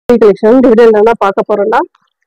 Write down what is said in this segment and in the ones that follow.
collection dividend என்ன பார்க்க போறோம்னா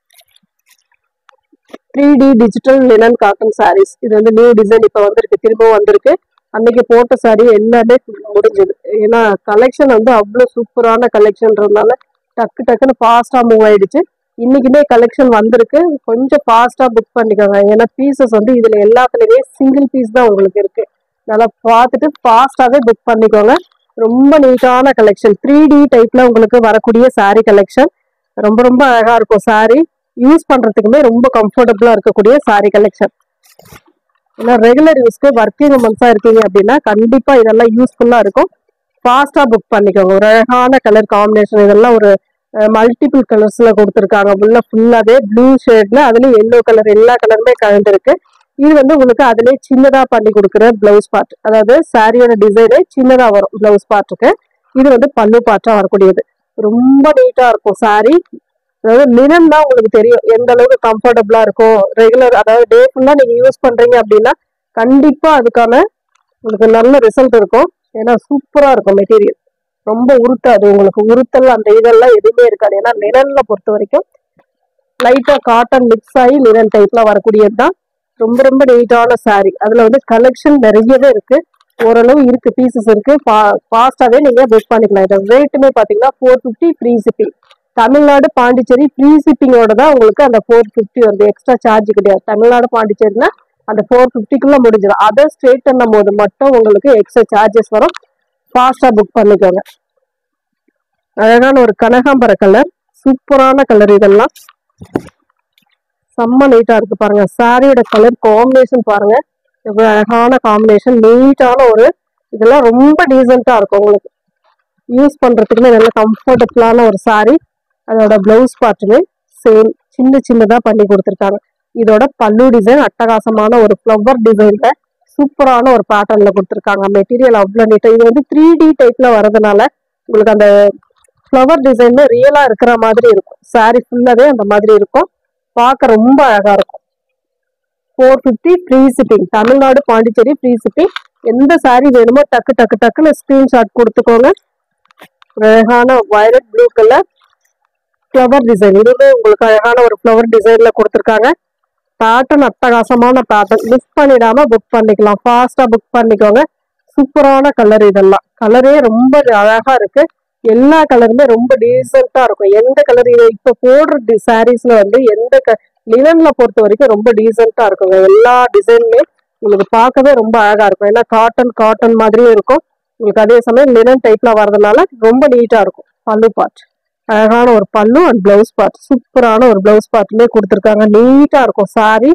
three D digital linen cotton saris இது வந்து நியூ டிசைன் இப்போ வந்திருக்கு திரும்பவும் வந்திருக்கு அன்னைக்கு போட்ட சாரி எல்லாமே முடிஞ்சது ஏன்னா கலெக்ஷன் வந்து அவ்வளோ சூப்பரான கலெக்ஷன்றதுனால டக்கு டக்குன்னு ஃபாஸ்ட்டாக மூவ் ஆயிடுச்சு இன்னைக்குமே கலெக்ஷன் வந்திருக்கு கொஞ்சம் ஃபாஸ்ட்டாக புக் பண்ணிக்கோங்க ஏன்னா பீசஸ் வந்து இதில் எல்லாத்துலேயுமே சிங்கிள் பீஸ் தான் உங்களுக்கு இருக்கு நல்லா பார்த்துட்டு ஃபாஸ்ட்டாகவே புக் பண்ணிக்கோங்க ரொம்ப நீட்டான கலெக்ஷன் த்ரீ டி டைப்ல உங்களுக்கு வரக்கூடிய saree கலெக்ஷன் ரொம்ப ரொம்ப அழகா இருக்கும் saree யூஸ் பண்றதுக்குமே ரொம்ப கம்ஃபர்டபுளா இருக்கக்கூடிய saree கலெக்ஷன் ஏன்னா ரெகுலர் யூஸ்க்கு ஒர்க்கிங் உமன்ஸா இருக்கீங்க அப்படின்னா கண்டிப்பா இதெல்லாம் யூஸ்ஃபுல்லா இருக்கும் ஃபாஸ்டா புக் பண்ணிக்கோங்க ஒரு அழகான கலர் காம்பினேஷன் இதெல்லாம் ஒரு மல்டிபிள் கலர்ஸ்ல கொடுத்துருக்காங்க உள்ள ஃபுல்லாவே ப்ளூ ஷேட்ல அதுலயும் எல்லோ கலர் எல்லா கலருமே கலந்துருக்கு இது வந்து உங்களுக்கு அதுலயே சின்னதா பண்ணி கொடுக்குற பிளவுஸ் பார்ட் அதாவது சாரியோட டிசைனே சின்னதா வரும் பிளவுஸ் பார்ட்டுக்கு இது வந்து பல்லு பார்ட்டா வரக்கூடியது ரொம்ப நீட்டா இருக்கும் சாரி அதாவது லினன் தான் உங்களுக்கு தெரியும் எந்த அளவுக்கு கம்ஃபர்டபுளா இருக்கும் ரெகுலர் அதாவது டே ஃபுல்லா நீங்க யூஸ் பண்றீங்க அப்படின்னா கண்டிப்பா அதுக்கான உங்களுக்கு நல்ல ரிசல்ட் இருக்கும் ஏன்னா சூப்பரா இருக்கும் மெட்டீரியல் ரொம்ப உருத்தாது உங்களுக்கு உருத்தல் அந்த இதெல்லாம் எதுவுமே இருக்காது ஏன்னா லினன்ல பொறுத்த வரைக்கும் லைட்டா காட்டன் மிக்ஸ் ஆகி லினன் டைப்ல வரக்கூடியது தான் ரொம்ப ரொம்ப நீட்டான saree அதுல வந்து கலெக்ஷன் நிறையவே இருக்கு ஓரளவு இருக்கு பீசஸ் இருக்கு ஃபாஸ்டாவே நீங்க புக் பண்ணிக்கலாம் இது ரேட்டுமே பாத்தீங்கன்னா four fifty free shipping Tamil Nadu Pondicherry free ஷிப்பிங்கோட தான் உங்களுக்கு அந்த ஃபோர் ஃபிஃப்டி வருது எக்ஸ்ட்ரா சார்ஜ் கிடையாது தமிழ்நாடு பாண்டிச்சேரினா அந்த ஃபோர் ஃபிஃப்டிக்குள்ள முடிஞ்சிடும் அதர் ஸ்டேட் பண்ணும் போது மட்டும் உங்களுக்கு எக்ஸ்ட்ரா சார்ஜஸ் வரும் ஃபாஸ்டா புக் பண்ணிக்கோங்க அழகான ஒரு கனகாம்பர கலர் சூப்பரான கலர் இதெல்லாம் செம்ம நீட்டா இருக்கு பாருங்க சாரியோட கலர் காம்பினேஷன் பாருங்க எவ்வளவு அழகான காம்பினேஷன் நீட்டான ஒரு இதெல்லாம் ரொம்ப டீசெண்டா இருக்கும் உங்களுக்கு யூஸ் பண்றதுக்குமே நல்ல கம்ஃபர்டபுளான ஒரு சாரி அதோட பிளவுஸ் பார்ட்டுமே சேம் சின்ன சின்னதா பண்ணி கொடுத்துருக்காங்க இதோட பல்லு டிசைன் அட்டகாசமான ஒரு ஃப்ளவர் டிசைன்ல சூப்பரான ஒரு பேட்டர்ன்ல கொடுத்துருக்காங்க மெட்டீரியல் அவ்வளவு நீட்டா இது வந்து த்ரீ டி டைப்ல வரதுனால உங்களுக்கு அந்த ஃப்ளவர் டிசைன் ரியலா இருக்கிற மாதிரி இருக்கும் சாரி ஃபுல்லாவே அந்த மாதிரி இருக்கும் பார்க்க ரொம்ப அழகா இருக்கும் four fifty free shipping Tamil Nadu Pondicherry free shipping எந்த saree வேணுமோ டக்கு டக்கு டக்குன்னு ஸ்கிரீன்ஷாட் கொடுத்துக்கோங்க ஒரு அழகான violet blue colour flower design இதுவே உங்களுக்கு அழகான ஒரு ஃப்ளவர் டிசைன்ல கொடுத்துருக்காங்க பேட்டர்ன் அட்டகாசமான பேட்டர்ன் மிஸ் பண்ணிடாம புக் பண்ணிக்கலாம் ஃபாஸ்டா புக் பண்ணிக்கோங்க சூப்பரான கலர் இதெல்லாம் கலரே ரொம்ப அழகா இருக்கு எல்லா கலருமே ரொம்ப டீசெண்டா இருக்கும் எந்த கலர் இது இப்ப போடுற சாரீஸ்ல வந்து எந்த லினன்ல பொறுத்த வரைக்கும் ரொம்ப டீசெண்டா இருக்குங்க எல்லா டிசைனுமே உங்களுக்கு பார்க்கவே ரொம்ப அழகா இருக்கும் ஏன்னா காட்டன் காட்டன் மாதிரியும் இருக்கும் உங்களுக்கு அதே சமயம் லினன் டைப்ல வர்றதுனால ரொம்ப நீட்டா இருக்கும் பல்லு பார்ட் அழகான ஒரு பல்லு அண்ட் பிளவுஸ் பார்ட் சூப்பரான ஒரு பிளவுஸ் பார்ட்டுமே கொடுத்துருக்காங்க நீட்டா இருக்கும் சாரி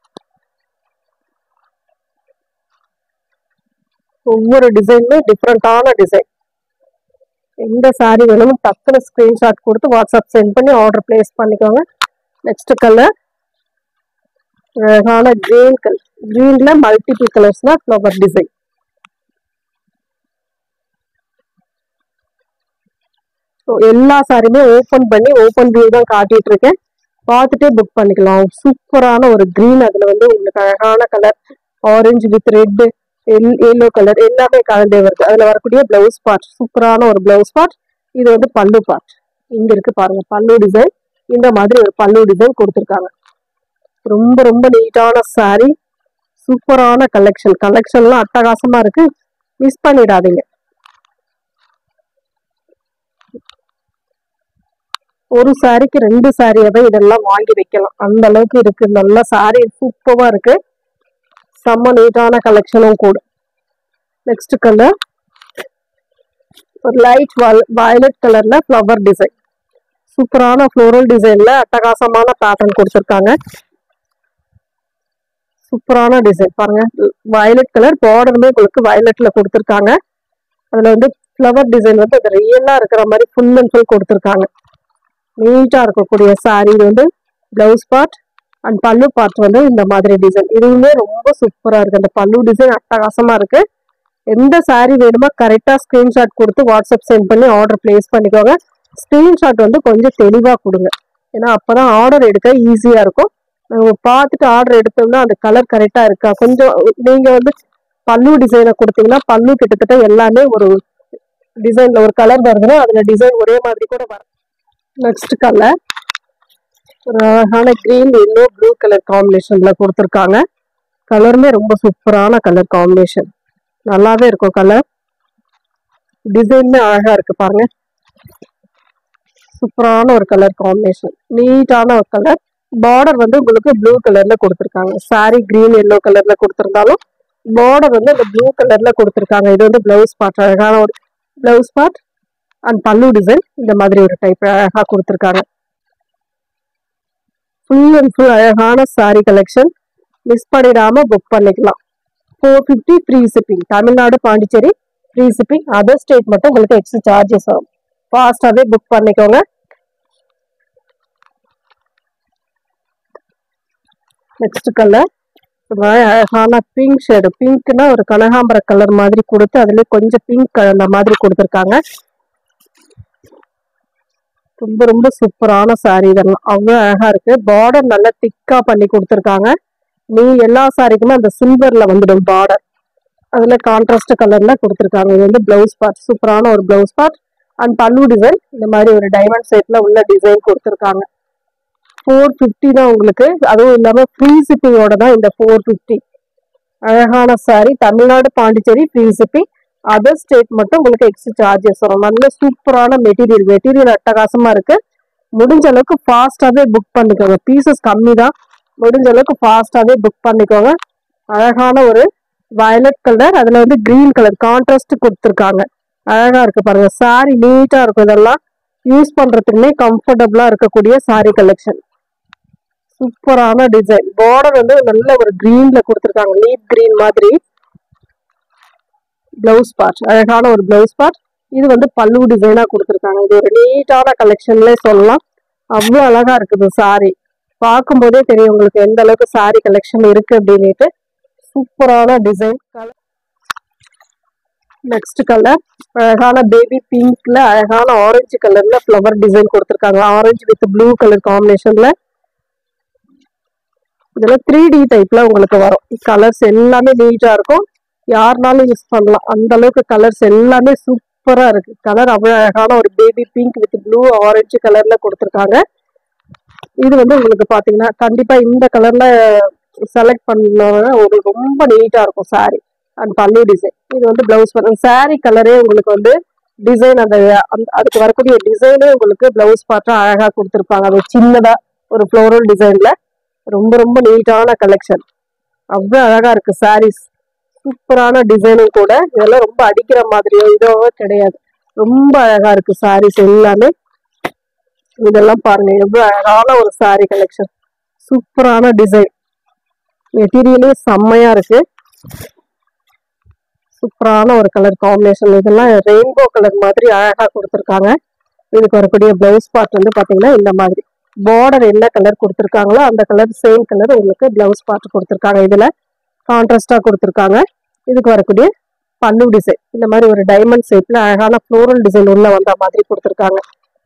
ஒவ்வொரு டிசைனுமே டிஃப்ரெண்டான டிசைன் எந்த சாரி வேணுமோ டக்குனு ஸ்கிரீன்ஷாட் கொடுத்து வாட்ஸ்அப் சென்ட் பண்ணி ஆர்டர் பிளேஸ் பண்ணிக்கோங்க நெக்ஸ்ட் கலர் அழகான கிரீன் கலர் கிரீன்ல மல்டிபிள் கலர்ஸ்னா ஃப்ளவர் டிசைன் எல்லா சாரியுமே ஓபன் பண்ணி ஓபன் வியூ தான் காட்டிட்டு இருக்கேன் பார்த்துட்டே புக் பண்ணிக்கலாம் சூப்பரான ஒரு கிரீன் அதுல வந்து உங்களுக்கு அழகான colour orange with red yellow colour எல்லாமே கலந்தே வருது அதுல வரக்கூடிய பிளவுஸ் பார்ட் சூப்பரான ஒரு பிளவுஸ் பார்ட் இது வந்து பல்லு பார்ட் இங்க இருக்கு பாருங்க பல்லு டிசைன் இந்த மாதிரி ஒரு பல்லு டிசைன் கொடுத்துருக்காங்க ரொம்ப ரொம்ப நீட்டான saree சூப்பரான கலெக்ஷன் கலெக்ஷன்லாம் அட்டகாசமா இருக்கு மிஸ் பண்ணிடாதீங்க ஒரு சாரிக்கு ரெண்டு சாரியாவே இதெல்லாம் வாங்கி வைக்கலாம் அந்த அளவுக்கு இருக்கு நல்ல சாரி சூப்பரா இருக்கு செம்ம நீட்டான கலெக்ஷனும் கூட நெக்ஸ்ட் கலர் ஒரு லைட் வயலட் கலர்ல ஃப்ளவர் டிசைன் சூப்பரான ஃப்ளோரல் டிசைன்ல அட்டகாசமான பேட்டர்ன் கொடுத்துருக்காங்க சூப்பரான டிசைன் பாருங்க வயலட் கலர் பார்டருமே உங்களுக்கு வயலட்ல கொடுத்துருக்காங்க அதுல வந்து ஃப்ளவர் டிசைன் வந்து அது ரியலா இருக்கிற மாதிரி ஃபுல் அண்ட் ஃபுல் கொடுத்துருக்காங்க நீட்டா இருக்கக்கூடிய saree இது வந்து blouse part and pallu part வந்து இந்த மாதிரி டிசைன் இதுவுமே ரொம்ப சூப்பரா இருக்கு அந்த பல்லு டிசைன் அட்டகாசமா இருக்கு எந்த saree வேணுமோ கரெக்டா ஸ்கிரீன்ஷாட் கொடுத்து வாட்ஸ்அப் சென்ட் பண்ணி ஆர்டர் பிளேஸ் பண்ணிக்கோங்க ஸ்கிரீன்ஷாட் வந்து கொஞ்சம் தெளிவா கொடுங்க ஏன்னா அப்பதான் ஆர்டர் எடுக்க ஈஸியா இருக்கும் நம்ம பார்த்துட்டு ஆர்டர் எடுத்தோம்னா அந்த கலர் கரெக்டா இருக்கா கொஞ்சம் நீங்க வந்து பல்லு டிசைனை கொடுத்தீங்கன்னா பல்லு கிட்டத்தட்ட எல்லாமே ஒரு டிசைன்ல ஒரு கலர் வருதுன்னா அதுல டிசைன் ஒரே மாதிரி கூட வர நெக்ஸ்ட் கலர் ஒரு அழகான கிரீன் எல்லோ ப்ளூ கலர் காம்பினேஷன்ல கொடுத்துருக்காங்க கலருமே ரொம்ப சூப்பரான கலர் காம்பினேஷன் நல்லாவே இருக்கும் கலர் டிசைனுமே அழகா இருக்கு பாருங்க சூப்பரான ஒரு கலர் காம்பினேஷன் நீட்டான ஒரு கலர் பார்டர் வந்து உங்களுக்கு ப்ளூ கலர்ல கொடுத்துருக்காங்க saree கிரீன் எல்லோ கலர்ல கொடுத்துருந்தாலும் பார்டர் வந்து அந்த ப்ளூ கலர்ல கொடுத்துருக்காங்க இது வந்து பிளவுஸ் பார்ட் அழகான ஒரு blouse part and pallu design இந்த மாதிரி ஒரு டைப் அழகா கொடுத்துருக்காங்க ஃபுல் அண்ட் ஃபுல் அழகான saree கலெக்ஷன் மிஸ் பண்ணிடாம புக் பண்ணிக்கலாம் four fifty free shipping Tamil Nadu Pondicherry free shipping other state மட்டும் உங்களுக்கு எக்ஸ்ட்ரா சார்ஜஸ் வரும் ஃபாஸ்டாகவே புக் பண்ணிக்கோங்க நெக்ஸ்ட் கலர் அழகான பிங்க் ஷேடு பிங்க்னா ஒரு கனகாம்பர கலர் மாதிரி கொடுத்து அதுல கொஞ்சம் பிங்க் கலந்த மாதிரி கொடுத்துருக்காங்க ரொம்ப ரொம்ப சூப்பரான saree இதெல்லாம் அவ்வளோ அழகா இருக்கு பார்டர் நல்லா திக்கா பண்ணி கொடுத்துருக்காங்க நீ எல்லா சாரிக்குமே அந்த சில்வர்ல வந்துடும் பார்டர் அதுல கான்ட்ராஸ்ட் கலர்ல கொடுத்துருக்காங்க இது வந்து பிளவுஸ் பார்ட் சூப்பரான ஒரு blouse part and pallu design இந்த மாதிரி ஒரு டைமண்ட் ஷேப்ல உள்ள டிசைன் கொடுத்துருக்காங்க ஃபோர் ஃபிஃப்டி தான் உங்களுக்கு அதுவும் இல்லாம ஃப்ரீ ஷிப்பிங்கோட தான் இந்த ஃபோர் ஃபிஃப்டி அழகான saree Tamil Nadu Pondicherry free shipping other state மட்டும் உங்களுக்கு எக்ஸ்ட்ரா சார்ஜஸ் வரும் நல்ல சூப்பரான மெட்டீரியல் மெட்டீரியல் அட்டகாசமா இருக்கு முடிஞ்ச அளவுக்கு ஃபாஸ்டாவே புக் பண்ணிக்கோங்க பீசஸ் கம்மி தான் முடிஞ்ச அளவுக்கு ஃபாஸ்டாவே புக் பண்ணிக்கோங்க அழகான ஒரு வயலட் கலர் அதுல வந்து கிரீன் கலர் கான்ட்ராஸ்ட் கொடுத்துருக்காங்க அழகா இருக்கு பாருங்க saree நீட்டா இருக்கும் இதெல்லாம் யூஸ் பண்றதுக்குமே கம்ஃபர்டபுளா இருக்கக்கூடிய saree கலெக்ஷன் சூப்பரான டிசைன் பார்டர் வந்து நல்ல ஒரு கிரீன்ல கொடுத்துருக்காங்க லீப் கிரீன் மாதிரி பிளவுஸ் பார்ட் அழகான ஒரு பிளவுஸ் பார்ட் இது வந்து பல்லு டிசைனா கொடுத்துருக்காங்க இது ஒரு நீட்டான கலெக்ஷன்ல சொல்லலாம் அவ்வளோ அழகா இருக்குது saree பார்க்கும்போதே தெரியும் உங்களுக்கு எந்த அளவுக்கு saree கலெக்ஷன் இருக்கு அப்படின்னுட்டு சூப்பரான டிசைன் கலர் நெக்ஸ்ட் கலர் அழகான பேபி பிங்க்ல அழகான ஆரஞ்சு கலர்ல ஃப்ளவர் டிசைன் கொடுத்துருக்காங்க ஆரஞ்சு வித் ப்ளூ கலர் காம்பினேஷன்ல இதெல்லாம் த்ரீ டி டைப்ல உங்களுக்கு வரும் கலர்ஸ் எல்லாமே நீட்டா இருக்கும் யாருனாலும் யூஸ் பண்ணலாம் அந்த அளவுக்கு கலர்ஸ் எல்லாமே சூப்பரா இருக்கு கலர் அவ்வளவு அழகான ஒரு baby pink with blue orange கலர்ல கொடுத்துருக்காங்க இது வந்து உங்களுக்கு பாத்தீங்கன்னா கண்டிப்பா இந்த கலர்ல செலக்ட் பண்ணோம்னா உங்களுக்கு ரொம்ப நீட்டா இருக்கும் saree அண்ட் பல்லு டிசைன் இது வந்து பிளவுஸ் பாருங்க saree கலரே உங்களுக்கு வந்து டிசைன் அந்த அந்த- அதுக்கு வரக்கூடிய டிசைனே உங்களுக்கு பிளவுஸ் பார்த்தா அழகா கொடுத்துருப்பாங்க அது சின்னதா ஒரு ஃப்ளோரல் டிசைன்ல ரொம்ப ரொம்ப நீட்டான கலெக்ஷன் அவ்வளோ அழகா இருக்கு சாரீஸ் சூப்பரான டிசைனும் கூட இதெல்லாம் ரொம்ப அடிக்கிற மாதிரியோ இதோ கிடையாது ரொம்ப அழகா இருக்கு சாரீஸ் எல்லாமே இதெல்லாம் பாருங்க எவ்வளவு அழகான ஒரு saree கலெக்ஷன் சூப்பரான டிசைன் மெட்டீரியலே செம்மையா இருக்கு சூப்பரான ஒரு கலர் காம்பினேஷன் இதெல்லாம் ரெயின்போ கலர் மாதிரி அழகா கொடுத்துருக்காங்க இதுக்கு வரக்கூடிய பிளவுஸ் பார்ட் வந்து பாத்தீங்கன்னா இந்த மாதிரி பார்டர் என்ன கலர் கொடுத்துருக்காங்களோ அந்த கலர் சேம் கலர் உங்களுக்கு பிளவுஸ் பார்ட் கொடுத்துருக்காங்க இதுல கான்ட்ராஸ்டா கொடுத்துருக்காங்க இதுக்கு வரக்கூடிய பல்லு டிசைன் இந்த மாதிரி ஒரு டைமண்ட் ஷேப்ல அழகான ஃப்ளோரல் டிசைன் உள்ள வந்த மாதிரி கொடுத்துருக்காங்க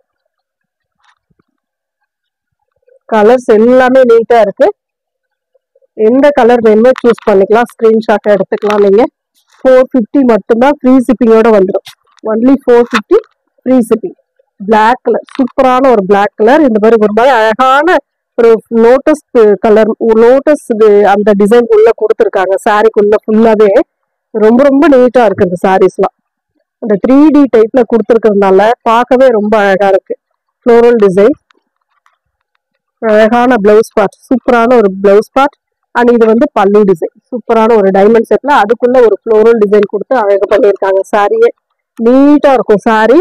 கலர்ஸ் எல்லாமே நீட்டா இருக்கு எந்த கலர் வேணுமோ சூஸ் பண்ணிக்கலாம் ஸ்கிரீன்ஷாட் எடுத்துக்கலாம் நீங்க ஃபோர் ஃபிஃப்டி மட்டும்தான் ஃப்ரீ ஷிப்பிங்கோட வந்துடும் only four fifty free shipping Black colour சூப்பரான ஒரு Black கலர் இந்த மாதிரி ஒரு மாதிரி அழகான ஒரு லோட்டஸ் கலர் லோட்டஸ் அந்த டிசைன் உள்ள கொடுத்துருக்காங்க சாரிக்குள்ள ஃபுல்லாவே ரொம்ப ரொம்ப நீட்டா இருக்கு இந்த சாரீஸ்லாம் அந்த த்ரீ டி டைப்ல கொடுத்துருக்கறதுனால பார்க்கவே ரொம்ப அழகா இருக்கு ஃப்ளோரல் டிசைன் அழகான பிளவுஸ் பார்ட் சூப்பரான ஒரு பிளவுஸ் பார்ட் அண்ட் இது வந்து பல்லு டிசைன் சூப்பரான ஒரு டைமண்ட் செட்ல அதுக்குள்ள ஒரு ஃப்ளோரல் டிசைன் கொடுத்து அழகு பண்ணியிருக்காங்க சாரியே நீட்டா இருக்கும் சாரி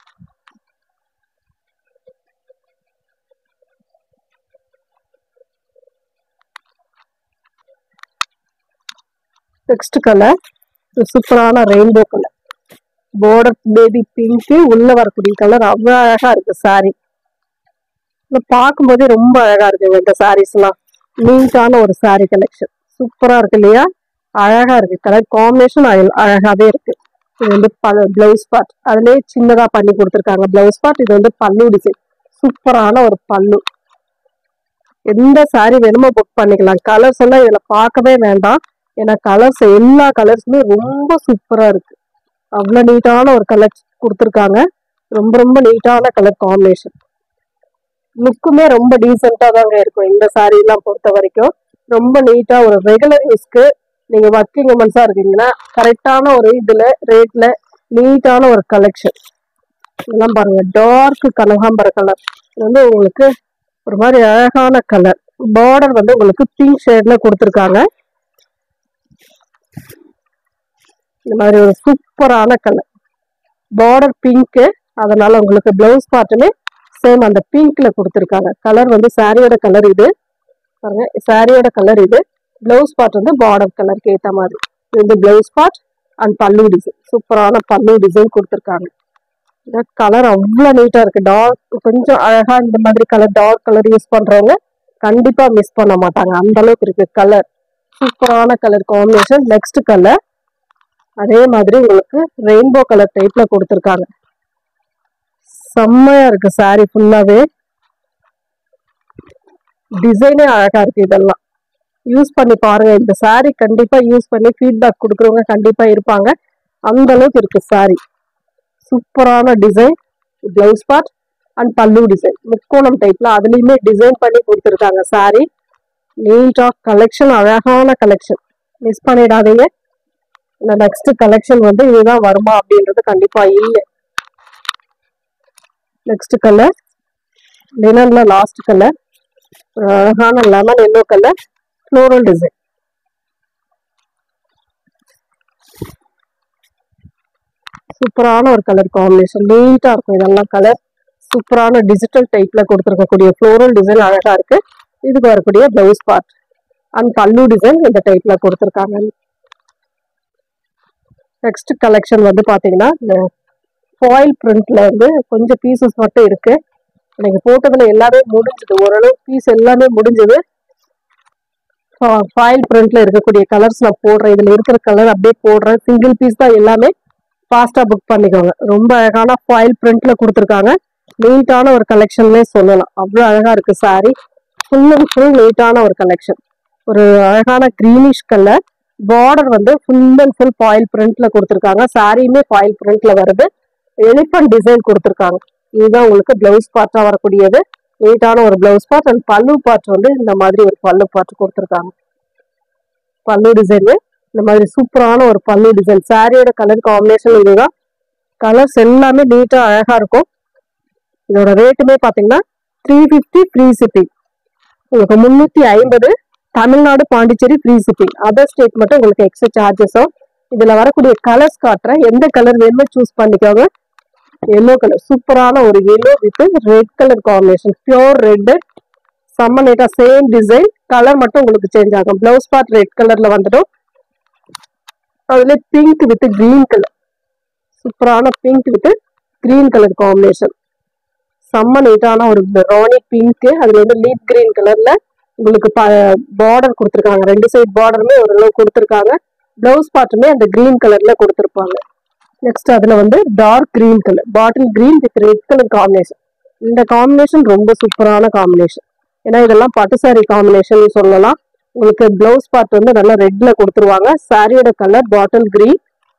நெக்ஸ்ட் கலர் சூப்பரான rainbow colour border baby pink உள்ள வரக்கூடிய கலர் அவ்வளவு அழகா இருக்கு சாரி பார்க்கும்போதே ரொம்ப அழகா இருக்குங்க இந்த சாரீஸ் எல்லாம் நீட்டான ஒரு சாரி கலெக்ஷன் சூப்பரா இருக்கு இல்லையா அழகா இருக்கு கலர் காம்பினேஷன் அழகாவே இருக்கு இது வந்து பிளவுஸ் பார்ட் அதுலயே சின்னதா பண்ணி கொடுத்துருக்காங்க பிளவுஸ் பார்ட் இது வந்து பல்லு டிசைன் சூப்பரான ஒரு பல்லு எந்த சாரி வேணுமோ புக் பண்ணிக்கலாம் கலர்ஸ் எல்லாம் இதுல பார்க்கவே வேண்டாம் ஏன்னா கலர்ஸ் எல்லா கலர்ஸுமே ரொம்ப சூப்பரா இருக்கு அவ்வளோ நீட்டான ஒரு கலர் கொடுத்துருக்காங்க ரொம்ப ரொம்ப நீட்டான கலர் காம்பினேஷன் லுக்குமே ரொம்ப டீசெண்டா தாங்க இருக்கும் இந்த saree எல்லாம் பொறுத்த வரைக்கும் ரொம்ப நீட்டா ஒரு ரெகுலர் யூஸ்க்கு நீங்க ஒர்க்கிங் உமன்ஸா இருக்கீங்கன்னா கரெக்டான ஒரு இதுல ரேட்ல நீட்டான ஒரு கலெக்ஷன் இதெல்லாம் பாருங்க டார்க் கனகாம்பர கலர் இது வந்து உங்களுக்கு ஒரு மாதிரி அழகான கலர் பார்டர் வந்து உங்களுக்கு பிங்க் ஷேட்ல கொடுத்துருக்காங்க இந்த மாதிரி ஒரு சூப்பரான கலர் பார்டர் பிங்க்கு அதனால உங்களுக்கு பிளவுஸ் பார்ட்டுமே சேம் அந்த பிங்க்ல கொடுத்துருக்காங்க கலர் வந்து சாரியோட கலர் இது பாருங்க சாரியோட கலர் இது பிளவுஸ் பார்ட் வந்து பார்டர் கலருக்கு ஏத்த மாதிரி இது வந்து blouse part and pallu design சூப்பரான பல்லு டிசைன் கொடுத்துருக்காங்க இந்த கலர் அவ்வளோ நீட்டா இருக்கு டார்க் கொஞ்சம் அழகா இந்த மாதிரி கலர் டார்க் கலர் யூஸ் பண்றவங்க கண்டிப்பா மிஸ் பண்ண மாட்டாங்க அந்த அளவுக்கு இருக்கு கலர் சூப்பரான கலர் காம்பினேஷன் நெக்ஸ்ட் கலர் அதே மாதிரி உங்களுக்கு ரெயின்போ கலர் டைப்ல கொடுத்துருக்காங்க செம்மையா இருக்கு saree ஃபுல்லாவே டிசைனே அழகா இருக்கு இதெல்லாம் யூஸ் பண்ணி பாருங்க இந்த saree கண்டிப்பா யூஸ் பண்ணி ஃபீட்பேக் கொடுக்குறவங்க கண்டிப்பா இருப்பாங்க அந்த அளவுக்கு இருக்கு saree சூப்பரான design blouse part and pallu design முக்கோணம் டைப்ல அதுலயுமே டிசைன் பண்ணி கொடுத்துருக்காங்க saree நீட்டா கலெக்ஷன் அழகான கலெக்ஷன் மிஸ் பண்ணிடாதீங்க இந்த நெக்ஸ்ட் கலெக்ஷன் வந்து இதுதான் வருமா அப்படின்றது கண்டிப்பா இல்லை நெக்ஸ்ட் கலர் லினன்ல லாஸ்ட் கலர் அழகான lemon yellow colour floral design சூப்பரான ஒரு கலர் காம்பினேஷன் நீட்டா இருக்கும் இதெல்லாம் கலர் சூப்பரான டிஜிட்டல் டைப்ல கொடுத்துருக்கக்கூடிய ஃப்ளோரல் டிசைன் அழகா இருக்கு இதுக்கு வரக்கூடிய blouse part and pallu design இந்த டைப்ல கொடுத்துருக்காங்க நெக்ஸ்ட் கலெக்ஷன் வந்து பாத்தீங்கன்னா இந்த ஃபாயில் பிரிண்ட்ல வந்து கொஞ்சம் பீசஸ் மட்டும் இருக்கு எனக்கு போட்டதுல எல்லாமே முடிஞ்சது ஓரளவு பீஸ் எல்லாமே முடிஞ்சது ஃபாயில் பிரிண்ட்ல இருக்கக்கூடிய கலர்ஸ் நான் போடுறேன் இதுல இருக்கிற கலர் அப்படியே போடுறேன் சிங்கிள் பீஸ் தான் எல்லாமே ஃபாஸ்டா புக் பண்ணிக்கோங்க ரொம்ப அழகான ஃபாயில் பிரிண்ட்ல கொடுத்துருக்காங்க நீட்டான ஒரு கலெக்ஷன்னே சொல்லலாம் அவ்வளோ அழகா இருக்கு saree ஃபுல் அண்ட் ஃபுல் நீட்டான ஒரு கலெக்ஷன் ஒரு அழகான க்ரீனிஷ் கலர் பார்டர் வந்து ஃபுல் அண்ட் ஃபுல் ஃபாயில் பிரிண்ட்ல கொடுத்துருக்காங்க சாரியுமே ஃபாயில் பிரிண்ட்ல வருது எலிஃபண்ட் டிசைன் கொடுத்துருக்காங்க இதுதான் உங்களுக்கு பிளவுஸ் பார்ட்டா வரக்கூடியது நீட்டான ஒரு blouse part and pallu part வந்து இந்த மாதிரி ஒரு பல்லு பார்ட் கொடுத்துருக்காங்க பல்லு டிசைன் இந்த மாதிரி சூப்பரான ஒரு பல்லு டிசைன் சாரியோட கலர் காம்பினேஷன் இதுதான் கலர்ஸ் எல்லாமே நீட்டா அழகா இருக்கும் இதோட ரேட்டுமே பாத்தீங்கன்னா த்ரீ ஃபிஃப்டி ஃப்ரீ ஷிப்பிங் உங்களுக்கு முந்நூத்தி ஐம்பது Tamil Nadu Pondicherry free shipping other state மட்டும் உங்களுக்கு எக்ஸ்ட்ரா சார்ஜஸும் இதுல வரக்கூடிய கலர்ஸ் காட்டுறேன் எந்த கலர் வேணுமோ சூஸ் பண்ணிக்கோங்க எல்லோ கலர் சூப்பரான ஒரு yellow with red colour combination pure red செம்ம நீட்டா சேம் டிசைன் கலர் மட்டும் உங்களுக்கு சேஞ்ச் ஆகும் பிளவுஸ் பார்ட் ரெட் கலர்ல வந்துடும் அதுல பிங்க் வித் கிரீன் கலர் சூப்பரான pink with green colour combination செம்ம நீட்டான ஒரு ராணி பிங்க் அதுல வந்து லீப் கிரீன் கலர்ல உங்களுக்கு பார்டர் கொடுத்துருக்காங்க ரெண்டு சைடு பார்டருமே ஓரளவு கொடுத்துருக்காங்க பிளவுஸ் பார்ட்டுமே அந்த கிரீன் கலர்ல கொடுத்துருப்பாங்க நெக்ஸ்ட் அதுல வந்து dark green colour bottle green with red colour combination இந்த காம்பினேஷன் ரொம்ப சூப்பரான காம்பினேஷன் ஏன்னா இதெல்லாம் பட்டு சாரி காம்பினேஷன் சொல்லலாம் உங்களுக்கு பிளவுஸ் பார்ட் வந்து நல்லா ரெட்ல கொடுத்துருவாங்க சாரியோட colour bottle green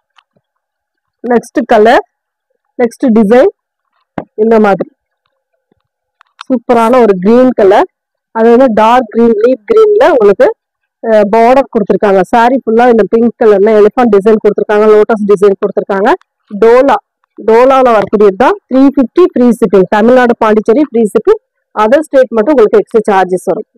next colour next design இந்த மாதிரி சூப்பரான ஒரு கிரீன் கலர் அது வந்து டார்க் கிரீன் லீப் கிரீன்ல உங்களுக்கு பார்டர் கொடுத்துருக்காங்க சாரி ஃபுல்லா இந்த பிங்க் கலர்ல எலிஃபண்ட் டிசைன் கொடுத்துருக்காங்க லோட்டஸ் டிசைன் கொடுத்துருக்காங்க டோலா டோலால வரக்கூடியது தான் three fifty free shipping Tamil Nadu Pondicherry free shipping other state மட்டும் உங்களுக்கு எக்ஸ்ட்ரா சார்ஜஸ் வரும்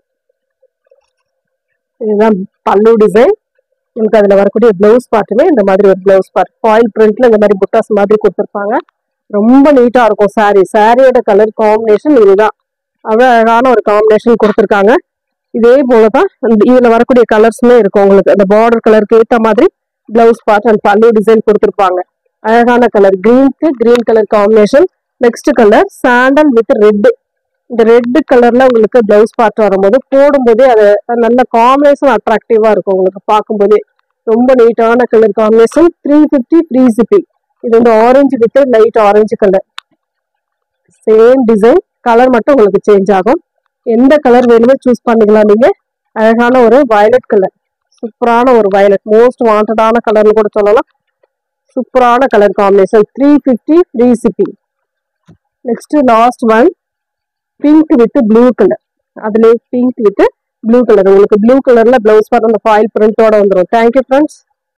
இதுதான் பல்லு டிசைன் உங்களுக்கு அதுல வரக்கூடிய பிளவுஸ் பார்ட்டுமே இந்த மாதிரி ஒரு பிளவுஸ் பார்ட் ஃபாயில் பிரிண்ட்ல இந்த மாதிரி புட்டாஸ் மாதிரி கொடுத்துருப்பாங்க ரொம்ப நீட்டா இருக்கும் சாரி சாரியோட கலர் காம்பினேஷன் இதுதான் அவ்வளோ அழகான ஒரு காம்பினேஷன் கொடுத்துருக்காங்க இதே போலதான் இந்த இதுல வரக்கூடிய கலர்ஸுமே இருக்கும் உங்களுக்கு அந்த பார்டர் கலருக்கு ஏத்த மாதிரி blouse part and pallu design கொடுத்துருப்பாங்க அழகான கலர் கிரீனுக்கு green colour combination next colour sandal with red இந்த ரெட் கலர்ல உங்களுக்கு பிளவுஸ் பார்ட் வரும்போது போடும்போதே அது நல்ல காம்பினேஷன் அட்ராக்டிவா இருக்கும் உங்களுக்கு பார்க்கும்போதே ரொம்ப நீட்டான colour combination three fifty three C B இது வந்து orange with light orange colour same design colour மட்டும் உங்களுக்கு சேஞ்ச் ஆகும் எந்த கலர் வேணுமோ சூஸ் பண்ணிக்கலாம் நீங்க அழகான ஒரு வயலட் கலர் சூப்பரான ஒரு வயலட் மோஸ்ட் வாண்டடான கலர்னு கூட சொல்லலாம் சூப்பரான colour combination three fifty three C B next last one pink with blue colour அதுல பிங்க் வித் ப்ளூ கலர் உங்களுக்கு ப்ளூ கலர்ல பிளவுஸ் பார்த்து அந்த ஃபாயில் பிரிண்டோட வந்துடும் தேங்க்யூ ஃப்ரெண்ட்ஸ்